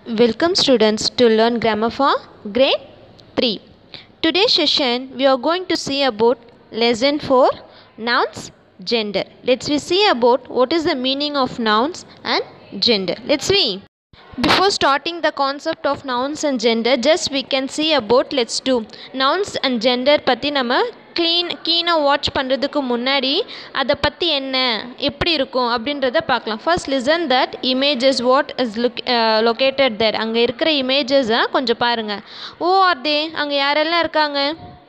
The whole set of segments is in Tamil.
Welcome students to learn grammar for grade 3. Today's session we are going to see about lesson 4 nouns gender. Let's we see about what is the meaning of nouns and gender. Let's see. Before starting the concept of nouns and gender just we can see about let's do nouns and gender பற்றி நம்ம க்ளீன் கீனாக வாட்ச் பண்ணுறதுக்கு முன்னாடி அதை பற்றி என்ன எப்படி இருக்கும் அப்படின்றத பார்க்கலாம் first listen that images what is look located that அங்கே இருக்கிற இமேஜஸை கொஞ்சம் பாருங்கள் ஓ ஆர் தே அங்கே யாரெல்லாம் இருக்காங்க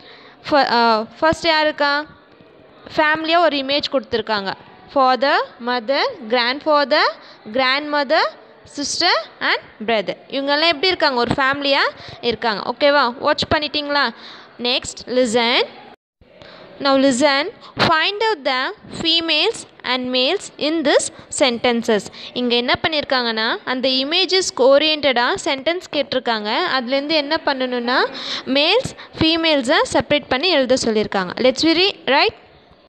ஃபர்ஸ்ட் யார் இருக்கா ஃபேமிலியாக ஒரு இமேஜ் கொடுத்துருக்காங்க father mother grand father grand mother sister and brother இவங்கெல்லாம் எப்படி இருக்காங்க ஒரு ஃபேமிலியாக இருக்காங்க ஓகேவா வாட்ச் பண்ணிட்டீங்களா next listen Now listen, find out the females and males in this sentences. இங்கே என்ன பண்ணியிருக்காங்கன்னா அந்த இமேஜஸ்க்கு ஓரியன்டாக சென்டென்ஸ் கேட்டிருக்காங்க அதுலேருந்து என்ன பண்ணணும்னா மேல்ஸ் ஃபீமேல்ஸை செப்பரேட் பண்ணி எழுத சொல்லியிருக்காங்க let's very right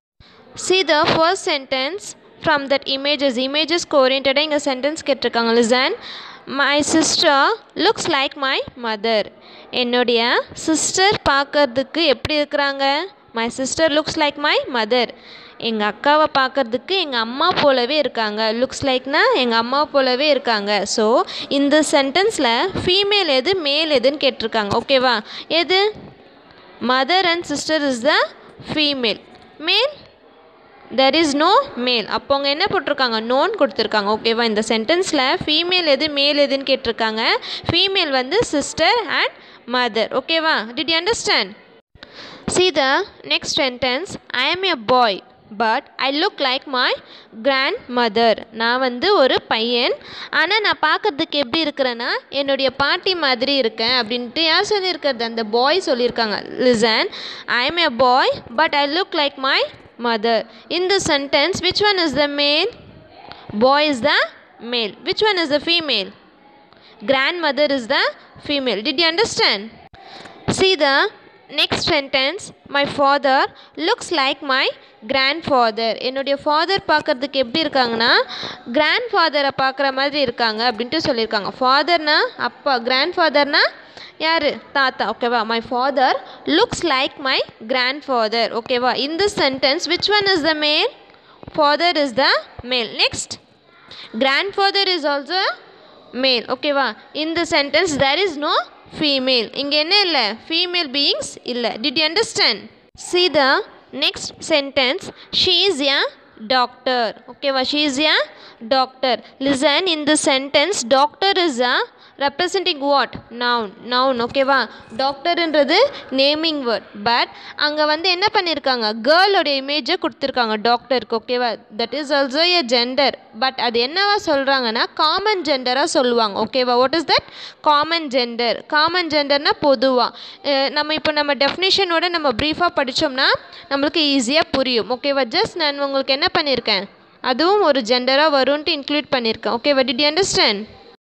see the first sentence from that images இமேஜஸ்க்கு ஓரியன்டாக இங்கே சென்டென்ஸ் கேட்டிருக்காங்க listen my sister looks like my mother என்னுடைய சிஸ்டர் பார்க்கறதுக்கு எப்படி இருக்கிறாங்க my sister looks like my mother எங்கள் அக்காவை பார்க்கறதுக்கு எங்கள் அம்மா போலவே இருக்காங்க லுக்ஸ் லைக்னா எங்கள் அம்மா போலவே இருக்காங்க ஸோ இந்த சென்டென்ஸில் ஃபீமேல் எது மேல் எதுன்னு கேட்டிருக்காங்க ஓகேவா எது mother and sister is the female male there is no male அப்போ அவங்க என்ன போட்டிருக்காங்க நோன் கொடுத்துருக்காங்க ஓகேவா இந்த சென்டென்ஸில் ஃபீமேல் எது மேல் எதுன்னு கேட்டிருக்காங்க ஃபீமேல் வந்து சிஸ்டர் அண்ட் மதர் ஓகேவா did you understand see the next sentence I am a boy but I look like my grand mother நான் வந்து ஒரு பையன் ஆனால் நான் பார்க்கறதுக்கு எப்படி இருக்கிறேன்னா என்னுடைய பாட்டி மாதிரி இருக்கேன் அப்படின்ட்டு யார் சொல்லியிருக்கிறது அந்த பாய் சொல்லியிருக்காங்க listen I am a boy but I look like my mother. In the sentence, which one is the male? Boy is the male. Which one is the female? Grandmother is the female. Did you understand? See the next sentence. My father looks like my grandfather. என்னுடைய ஃபாதர் பார்க்கறதுக்கு எப்படி இருக்காங்கன்னா கிராண்ட் ஃபாதரை பார்க்குற மாதிரி இருக்காங்க அப்படின்ட்டு சொல்லியிருக்காங்க ஃபாதர்னா அப்பா கிராண்ட் ஃபாதர்னா யார் தாத்தா ஓகேவா my father looks like my grand father ஓகேவா in this sentence which one is the male father is the male next grand father is also male ஓகேவா in the sentence there is no female இங்கே என்ன இல்லை ஃபீமேல் பீயிங்ஸ் இல்லை did you understand see the next sentence she is a doctor ஓகேவா she is a doctor listen in the sentence doctor is a representing what noun noun ஓகேவா டாக்டருன்றது நேமிங் வேர்ட் பட் அங்கே வந்து என்ன பண்ணியிருக்காங்க கேர்ளோடைய இமேஜை கொடுத்துருக்காங்க டாக்டருக்கு ஓகேவா that is also a gender but அது என்னவா சொல்கிறாங்கன்னா காமன் ஜெண்டராக சொல்லுவாங்க ஓகேவா what is that common gender common ஜெண்டர்னால் பொதுவாக நம்ம இப்போ நம்ம டெஃபினேஷனோட நம்ம ப்ரீஃபாக படித்தோம்னா நம்மளுக்கு ஈஸியாக புரியும் ஓகேவா ஜஸ்ட் நான் உங்களுக்கு என்ன பண்ணியிருக்கேன் அதுவும் ஒரு ஜெண்டராக வரும்ன்ட்டு இன்க்ளூட் பண்ணியிருக்கேன் ஓகேவா did you understand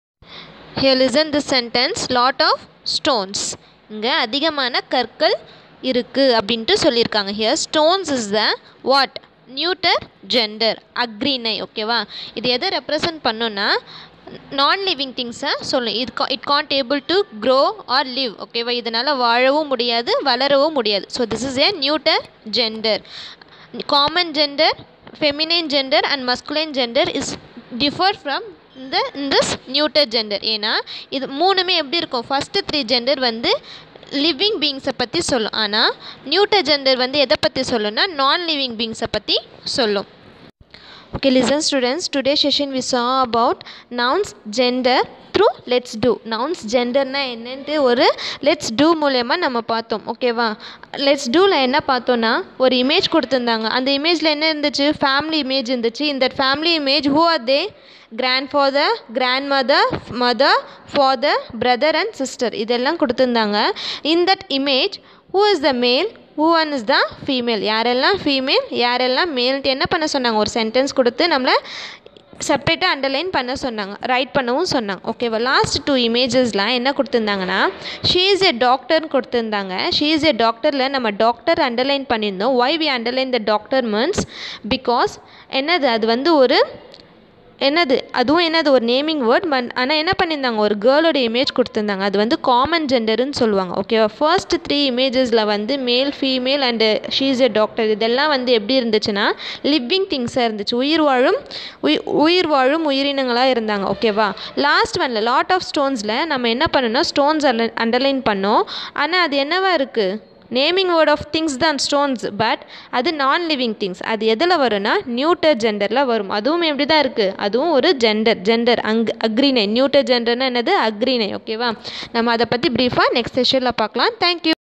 here listen the sentence lot of stones இங்கே அதிகமான கற்கள் இருக்குது அப்படின்ட்டு சொல்லியிருக்காங்க here stones is the what neuter gender அக்ரினை ஓகேவா இது எதை ரெப்ரசன்ட் பண்ணோன்னா நான் லிவிங் திங்ஸை சொல்லும் இது it can't able to grow or live ஓகேவா இதனால் வாழவும் முடியாது வளரவும் முடியாது so this is a neuter gender common gender feminine gender and masculine gender is differ from இந்த திஸ் நியூட்டர் ஜெண்டர் ஏன்னா இது மூணுமே எப்படி இருக்கும் ஃபஸ்ட்டு த்ரீ ஜெண்டர் வந்து லிவிங் பீங்ஸை பற்றி சொல்லும் ஆனால் நியூட்டர் ஜெண்டர் வந்து எதை பற்றி சொல்லும்னா நான் லிவிங் பீங்ஸை பற்றி சொல்லும் okay listen students today session we saw about nouns gender through let's do nouns ஜெண்டர்னா என்னன்ட்டு ஒரு லெட்ஸ் டூ மூலயமா நம்ம பார்த்தோம் ஓகேவா லெட்ஸ் டூவில் என்ன பார்த்தோன்னா ஒரு இமேஜ் கொடுத்துருந்தாங்க அந்த இமேஜில் என்ன இருந்துச்சு ஃபேமிலி இமேஜ் இருந்துச்சு இந்த family image who are they grandfather grand mother mother father brother and sister இதெல்லாம் கொடுத்துருந்தாங்க in that image who is the male who one is the female யாரெல்லாம் ஃபீமேல் யாரெல்லாம் மேல்ட்டு என்ன பண்ண சொன்னாங்க ஒரு சென்டென்ஸ் கொடுத்து நம்மளை செப்ரேட்டாக அண்டர்லைன் பண்ண சொன்னாங்க ரைட் பண்ணவும் சொன்னாங்க ஓகேவா லாஸ்ட் டூ இமேஜஸ்லாம் என்ன கொடுத்துருந்தாங்கன்னா ஷீ இஸ் ஏ டாக்டர்னு கொடுத்துருந்தாங்க ஷீ இஸ் ஏ டாக்டரில் நம்ம டாக்டர் அண்டர்லைன் பண்ணியிருந்தோம் why we underline the doctor means because என்னது அது வந்து ஒரு என்னது அதுவும் என்னது ஒரு நேமிங் வேர்ட் பட் ஆனால் என்ன பண்ணியிருந்தாங்க ஒரு கேர்ளோட இமேஜ் கொடுத்துருந்தாங்க அது வந்து காமன் ஜெண்டர்னு சொல்லுவாங்க ஓகேவா ஃபர்ஸ்ட் த்ரீ இமேஜஸில் வந்து male female and she's a doctor இதெல்லாம் வந்து எப்படி இருந்துச்சுன்னா லிவிங் திங்ஸாக இருந்துச்சு உயிர் வாழும் உயிர் உயிர் வாழும் உயிரினங்களாக இருந்தாங்க ஓகேவா லாஸ்ட் ஒன்ல லாட் ஆஃப் ஸ்டோன்ஸில் நம்ம என்ன பண்ணணும் ஸ்டோன்ஸ் அண்டர்லைன் பண்ணோம் ஆனால் அது என்னவா இருக்குது நேமிங் வேர்ட் ஆஃப் திங்ஸ் தான் ஸ்டோன்ஸ் பட் அது நான் லிவிங் திங்ஸ் அது எதில் வரும்னா நியூட்டர் ஜெண்டரில் வரும் அதுவும் எப்படி தான் இருக்குது அதுவும் ஒரு ஜெண்டர் ஜெண்டர் அங் அக்ரினை நியூட்டர் ஜெண்டர்னா என்னது அக்ரினை ஓகேவா நம்ம அதை பற்றி ப்ரீஃபாக நெக்ஸ்ட் செஷனில் பார்க்கலாம் தேங்க்யூ